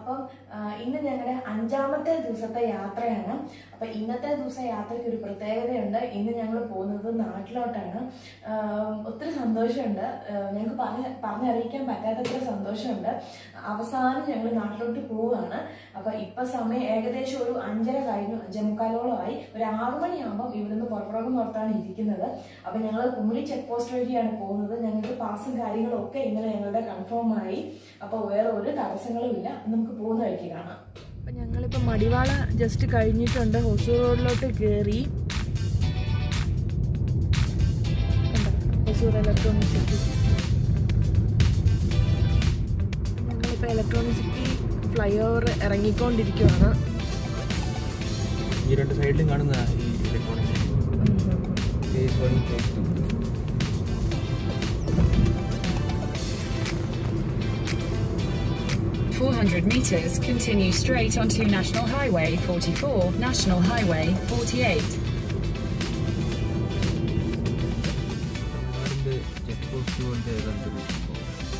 അപ്പം ആ, ഇന്ന് ഞങ്ങളുടെ അഞ്ചാമത്തെ ദിവസത്തെ യാത്രയാണ് അപ്പൊ ഇന്നത്തെ ദിവസം യാത്രയ്ക്ക് ഒരു പ്രത്യേകതയുണ്ട് ഇന്ന് ഞങ്ങൾ പോകുന്നത് നാട്ടിലോട്ടാണ് ആ, ഒത്തിരി സന്തോഷമുണ്ട് ആ, ഞങ്ങൾക്ക് പറഞ്ഞ പറഞ്ഞറിയിക്കാൻ പറ്റാത്തത്ര സന്തോഷമുണ്ട് അവസാനം ഞങ്ങൾ നാട്ടിലോട്ട് പോവുകയാണ് അപ്പൊ ഇപ്പൊ സമയം ഏകദേശം ഒരു അഞ്ചര കഴിഞ്ഞു അഞ്ചേമുക്കാലോളമായി ഒരു ആറു മണിയാകുമ്പോൾ ഇവിടുന്ന് പുറപ്പെടണം ഓർത്താണ് ഇരിക്കുന്നത് അപ്പൊ ഞങ്ങൾ കുമിളി ചെക്ക് പോസ്റ്റ് വഴിയാണ് പോകുന്നത് ഞങ്ങൾക്ക് പാസും കാര്യങ്ങളും ഒക്കെ ഇന്നലെ ഞങ്ങളുടെ കൺഫേം ആയി അപ്പൊ വേറെ ഒരു തടസ്സങ്ങളും ഇല്ല നമുക്ക് പോകുന്ന വഴിക്ക് കാണാം അപ്പൊ ഞങ്ങളിപ്പോ മടിവാള ജസ്റ്റ് കഴിഞ്ഞിട്ടുണ്ട് ഹൊസൂർ റോഡിലോട്ട് കയറി ഹൊസൂർ ഇലക്ട്രോണിക് സിറ്റി ഞങ്ങളിപ്പോ ഇലക്ട്രോണിക് സിറ്റി ഫ്ലൈ ഓവർ ഇറങ്ങിക്കൊണ്ടിരിക്കുവാണ് ഈ രണ്ട് സൈഡിലും കാണുന്ന ഈ electronic phase one phase two 400 meters, continue straight onto National Highway 44, National Highway 48. തമിഴ്നാടിന്റെ ചെക്ക് പോസ്റ്റ് പോലത്തെ ഏതാണ്ട് ഒരു സംഭവം.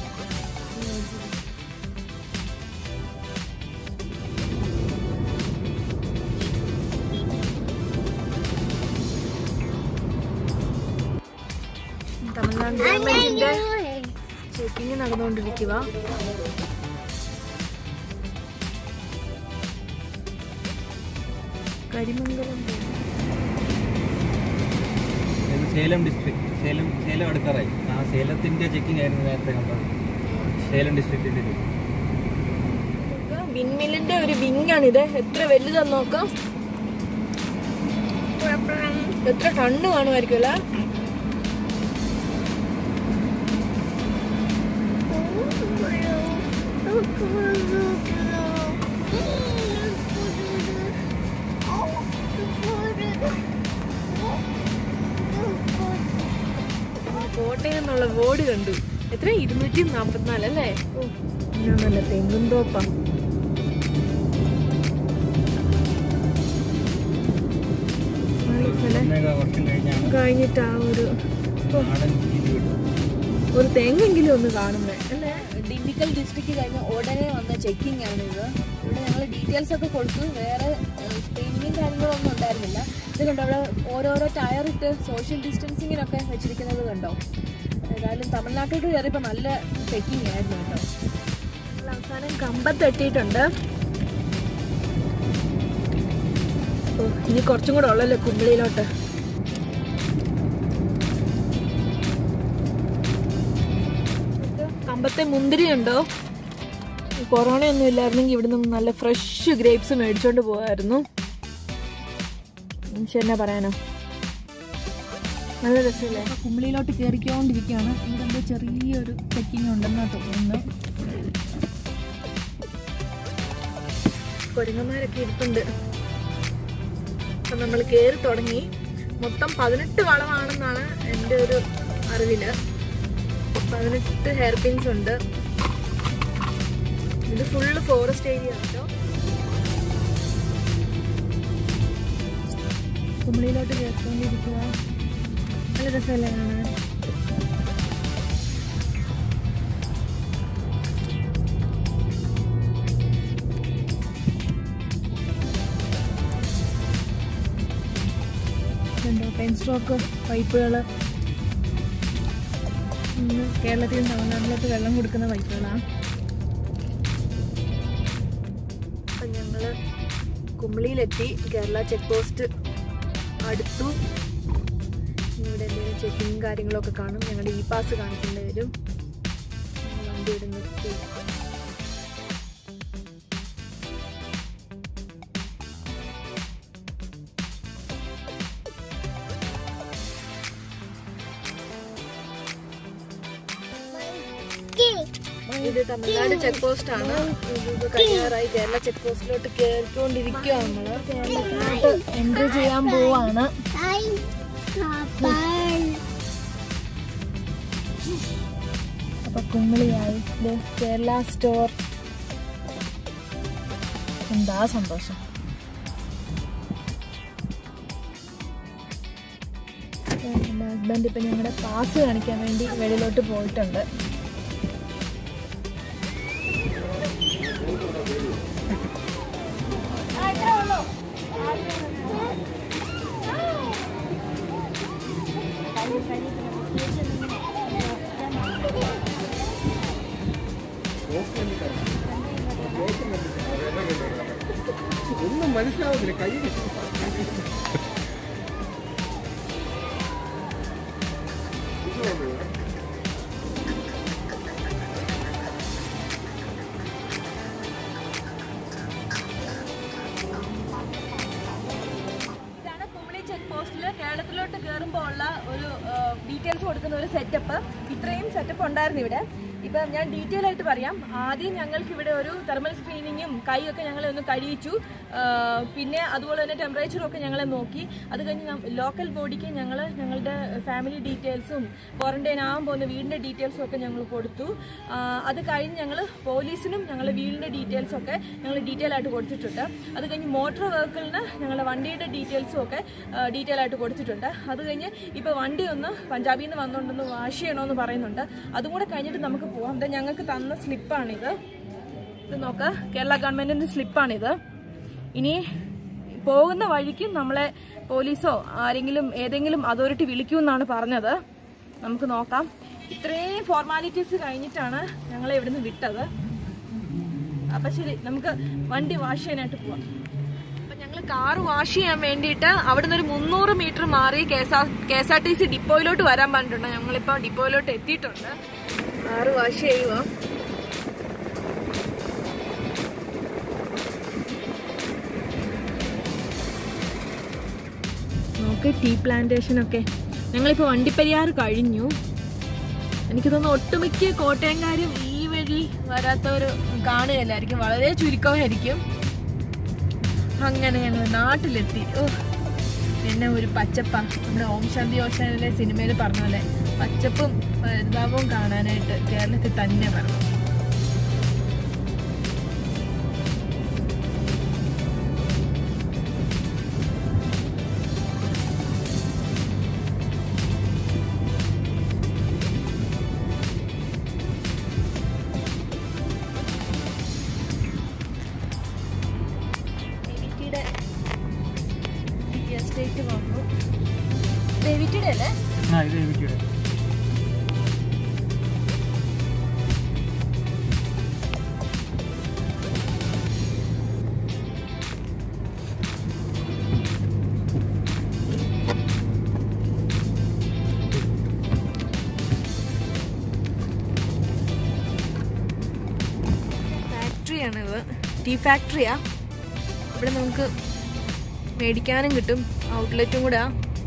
തമിഴ്നാട് ഗവൺമെന്റിന്റെ ചെക്കിങ് നടന്നുകൊണ്ടിരിക്കുക കരിമംഗലം ഇത് സേലം ഡിസ്ട്രിക്ട് സേലം സേലം അടുക്കാറായി ആ സേലത്തിന്റെ ചെക്കിംഗ് ആയിരുന്നു നേരത്തെ കണ്ടത് സേലം ഡിസ്ട്രിക്റ്റിന്റെ ഇത്. വിൻമില്ലിന്റെ ഒരു വിങ്ങാണിത് എത്ര വലുതാന്ന് നോക്കാം എത്ര ടണ്ണ് കാണുമായിരിക്കും അല്ലേ കോട്ടയം എന്നുള്ള ബോർഡ് കണ്ടു എത്ര ഇരുന്നൂറ്റി നാപ്പത്തിനാല് അല്ലേ ഓ ഞാൻ നല്ല തെങ്ങും തോപ്പാ ഒന്നേകാൽ വർഷം കഴിഞ്ഞാണ് കഴിഞ്ഞിട്ട് ആ ഒരു നാടൻ ഇത് വിട്ടത് ഒരു തെങ്ങെങ്കിലും ഒന്ന് കാണുന്നേ അല്ലേ ഡിണ്ടിക്കൽ ഡിസ്ട്രിക്ട് കഴിഞ്ഞ ഉടനെ വന്ന ചെക്കിംഗ് ആണ് ഇത് ഇവിടെ ഞങ്ങൾ ഡീറ്റെയിൽസ് ഒക്കെ കൊടുത്തു വേറെ സ്ക്രീനിങ്ങും കാര്യങ്ങളൊന്നും ഉണ്ടായിരുന്നില്ല ഇത് കണ്ടോ അവിടെ ഓരോരോ ടയർ ഇട്ട് സോഷ്യൽ ഡിസ്റ്റൻസിങ്ങിനൊക്കെ വെച്ചിരിക്കുന്നത് കണ്ടോ ഏതായാലും തമിഴ്നാട്ടിലോട്ട് കയറിയപ്പോൾ നല്ല ചെക്കിംഗ് ആയിരുന്നു കേട്ടോ ഞങ്ങൾ അവസാനം കമ്പത്തെത്തിയിട്ടുണ്ട് ഓ, ഇനി കുറച്ചും കൂടെ ഉള്ളല്ലോ കുമ്പിളിയിലോട്ട് കമ്പത്തെ മുന്തിരി ഉണ്ടോ കൊറോണ ഒന്നും ഇല്ലായിരുന്നെങ്കിൽ ഇവിടുന്ന് നല്ല ഫ്രഷ് ഗ്രേപ്സ് മേടിച്ചോണ്ട് പോകായിരുന്നു ശരി പറയാനോ നല്ല രസമല്ലേ കുമ്പിളിയിലോട്ട് കയറിക്കൊണ്ടിരിക്കുകയാണ് ഇവിടെ എന്തോ ചെറിയൊരു ചെക്കിങ് ഉണ്ടെന്നാ തോന്നുന്നു കുരങ്ങന്മാരൊക്കെ ഇരിപ്പുണ്ട് അപ്പൊ നമ്മൾ കയറി തുടങ്ങി മൊത്തം പതിനെട്ട് വളമാണെന്നാണ് എൻ്റെ ഒരു അറിവില് പതിനെട്ട് ഹെയർ പിൻസ് ഉണ്ട് ഇത് ഫുള്ള് ഫോറസ്റ്റ് ഏരിയ കേട്ടോ കുമളിയിലോട്ട് കേൾക്കൊണ്ടിരിക്കുക നല്ല രസമല്ലേ കാണാൻ ഇതുണ്ടോ പെൻ സ്ട്രോക്ക് പൈപ്പുകൾ ഇന്ന് കേരളത്തിൽ നിന്ന് തമിഴ്നാട്ടിലോട്ട് വെള്ളം കൊടുക്കുന്ന പൈപ്പുകളാണ് അപ്പം ഞങ്ങൾ കുമളിയിലെത്തി കേരള ചെക്ക് പോസ്റ്റ് അടുത്തു ഇവിടെ എന്തെങ്കിലും ചെക്കിങ് കാര്യങ്ങളൊക്കെ കാണും ഞങ്ങളുടെ ഇ പാസ് കാണിക്കേണ്ടി വരും ഞങ്ങൾ വണ്ടി ഇവിടെ നിർത്തി ഇത് തമിഴ്നാട് ചെക്ക് പോസ്റ്റ് ആണ് ഇത് കഴിയാറായി കേരള ചെക്ക് പോസ്റ്റിലോട്ട് കയറിക്കൊണ്ടിരിക്കുക നമ്മള് കേരളത്തിലോട്ട് എൻട്രി ചെയ്യാൻ പോവാണ് അപ്പൊ കുമ്മിളിയായി ഇത് കേരള സ്റ്റോർ എന്താ സന്തോഷം എൻ്റെ ഹസ്ബൻഡ് ഇപ്പം ഞങ്ങളുടെ പാസ് കാണിക്കാൻ വേണ്ടി വെളിയിലോട്ട് പോയിട്ടുണ്ട് ഒന്നും മനസ്സിലാവുന്നില്ല കൈ ഇതാണ് കുമിളി ചെക്ക് പോസ്റ്റിൽ കേരളത്തിലോട്ട് കയറുമ്പോൾ ഉള്ള ഒരു ഡീറ്റെയിൽസ് കൊടുക്കുന്ന ഒരു സെറ്റപ്പ് ഇത്രയും സെറ്റപ്പ് ഉണ്ടായിരുന്നു ഇവിടെ ഇപ്പം ഞാൻ ഡീറ്റെയിൽ ആയിട്ട് പറയാം ആദ്യം ഞങ്ങൾക്ക് ഇവിടെ ഒരു തെർമൽ സ്ക്രീനിങ്ങും കൈയൊക്കെ ഞങ്ങളെ ഒന്ന് കഴിയിച്ചു ആ, പിന്നെ അതുപോലെ തന്നെ ടെമ്പറേച്ചറും ഒക്കെ ഞങ്ങളെ നോക്കി അത് കഴിഞ്ഞ് ലോക്കൽ ബോഡിക്ക് ഞങ്ങൾ ഞങ്ങളുടെ ഫാമിലി ഡീറ്റെയിൽസും ക്വാറന്റൈൻ ആകാൻ പോകുന്ന വീടിൻ്റെ ഡീറ്റെയിൽസും ഒക്കെ ഞങ്ങൾ കൊടുത്തു ആ, അത് കഴിഞ്ഞ് ഞങ്ങൾ പോലീസിനും ഞങ്ങൾ വീടിൻ്റെ ഡീറ്റെയിൽസും ഒക്കെ ഞങ്ങൾ ഡീറ്റെയിൽ ആയിട്ട് കൊടുത്തിട്ടുണ്ട് അത് കഴിഞ്ഞ് മോട്ടോർ വെഹിക്കിളിന് ഞങ്ങളുടെ വണ്ടിയുടെ ഡീറ്റെയിൽസും ഒക്കെ ഡീറ്റെയിൽ ആയിട്ട് കൊടുത്തിട്ടുണ്ട് അത് കഴിഞ്ഞ് ഇപ്പോൾ വണ്ടി ഒന്ന് പഞ്ചാബിൽ നിന്ന് വന്നുകൊണ്ടൊന്ന് വാഷ് ചെയ്യണമെന്ന് പറയുന്നുണ്ട് അതും കൂടെ കഴിഞ്ഞിട്ട് നമുക്ക് പോകാം ഇത് ഞങ്ങൾക്ക് തന്ന സ്ലിപ്പാണിത് ഇത് നോക്ക് കേരള ഗവൺമെൻറ്റിൻ്റെ സ്ലിപ്പാണിത് ഇനി പോകുന്ന വഴിക്ക് നമ്മളെ പോലീസോ ആരെങ്കിലും ഏതെങ്കിലും അതോറിറ്റി വിളിക്കുമെന്നാണ് പറഞ്ഞത് നമുക്ക് നോക്കാം ഇത്രയും ഫോർമാലിറ്റീസ് കഴിഞ്ഞിട്ടാണ് ഞങ്ങളെ ഇവിടുന്ന് വിട്ടത് അപ്പൊ ശരി നമുക്ക് വണ്ടി വാഷ് ചെയ്യാനായിട്ട് പോവാം അപ്പൊ ഞങ്ങൾ കാർ വാഷ് ചെയ്യാൻ വേണ്ടിയിട്ട് അവിടുന്ന് ഒരു മുന്നൂറ് മീറ്റർ മാറി K S R T C ഡിപ്പോയിലോട്ട് വരാൻ പറഞ്ഞിട്ടുണ്ട് ഞങ്ങളിപ്പോ ഡിപ്പോയിലോട്ട് എത്തിയിട്ടുണ്ട് കാറ് വാഷ് ചെയ്യുക നോക്ക് ടീ പ്ലാന്റേഷൻ ഒക്കെ ഞങ്ങളിപ്പോൾ വണ്ടിപ്പെരിയാർ കഴിഞ്ഞു എനിക്ക് തോന്നുന്നു ഒട്ടുമിക്ക കോട്ടയംകാരും ഈ വഴി വരാത്തവർ കാണുകയല്ലായിരിക്കും വളരെ ചുരുക്കമായിരിക്കും അങ്ങനെ ഞങ്ങൾ നാട്ടിലെത്തി ഓ പിന്നെ ഒരു പച്ചപ്പ നമ്മുടെ ഓം ശാന്തി ഓശാനിലെ സിനിമയിൽ പറഞ്ഞ പോലെ പച്ചപ്പും പരിതാപവും കാണാനായിട്ട് കേരളത്തിൽ തന്നെ വരണം ഡേവിറ്റിയുടെ എസ്റ്റേറ്റ് വന്നു ഡേവിറ്റിയുടെ അല്ലേ ആ ഇത് എവിറ്റിയുടെ ഫാക്ടറിയാണിത് ടീ ഫാക്ടറിയാ ഇവിടെ നമുക്ക് മേടിക്കാനും കിട്ടും ഔട്ട്ലെറ്റും കൂടെ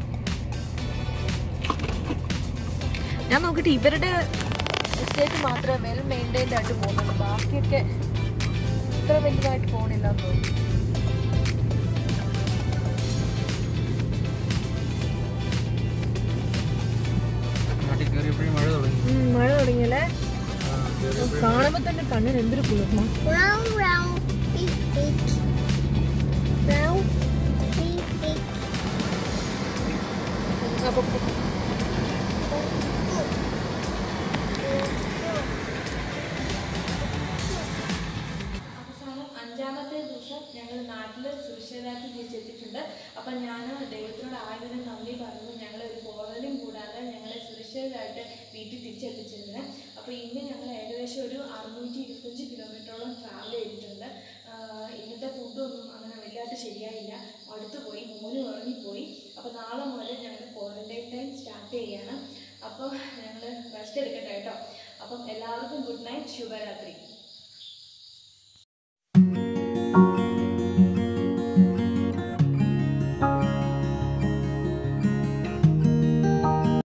ഞാൻ നോക്കിയിട്ട് ഇവരുടെ എസ്റ്റേറ്റ് മാത്രമേ വെൽ മെയിൻറ്റൈൻഡ് ആയിട്ട് പോകുന്നുള്ളൂ ബാക്കിയൊക്കെ ഇത്ര വലുതായിട്ട് പോകണില്ല എന്ന് തോന്നുന്നു നാട്ടിൽ കയറിയപ്പോഴും മഴ തുടങ്ങി ഉം, മഴ തുടങ്ങിയല്ലേ ആ, കയറിയപ്പോഴേ കാണുമ്പോ തന്നെ കണ്ണിന് എന്തൊരു കുളിർമ Brown, brown, big, big. Brown, big, big. അപ്പൊ അവസാനം അഞ്ചാമത്തെ ദിവസം ഞങ്ങൾ നാട്ടിൽ സുരക്ഷിതരാക്കി തിരിച്ചെത്തിയിട്ടുണ്ട് അപ്പം ഞാൻ ദൈവത്തിനോട് ആയതിന് നന്ദി പറഞ്ഞു ഞങ്ങളെ ഒരു പോറലും കൂടാതെ ഞങ്ങളെ സുരക്ഷിതരായിട്ട് വീട്ടിൽ തിരിച്ചെത്തിച്ചിരുന്നത് അപ്പോൾ ഇന്ന് ഞങ്ങൾ ഏകദേശം ഒരു അറുന്നൂറ്റി ഇരുപത്തഞ്ച് കിലോമീറ്ററോളം ട്രാവൽ ചെയ്തിട്ടുണ്ട് ആഹ് ഇന്നത്തെ ഫുഡൊന്നും അങ്ങനെ വലുതായിട്ട് ശരിയായില്ല അടുത്ത് പോയി മോന് ഉറങ്ങിപ്പോയി അപ്പോൾ നാളെ മുതൽ ഞങ്ങൾ ക്വാറന്റൈൻ ടൈം സ്റ്റാർട്ട് ചെയ്യാണ് അപ്പോൾ ഞങ്ങൾ റെസ്റ്റ് എടുക്കട്ടെ കേട്ടോ അപ്പം എല്ലാവർക്കും ഗുഡ് നൈറ്റ് ശുഭരാത്രി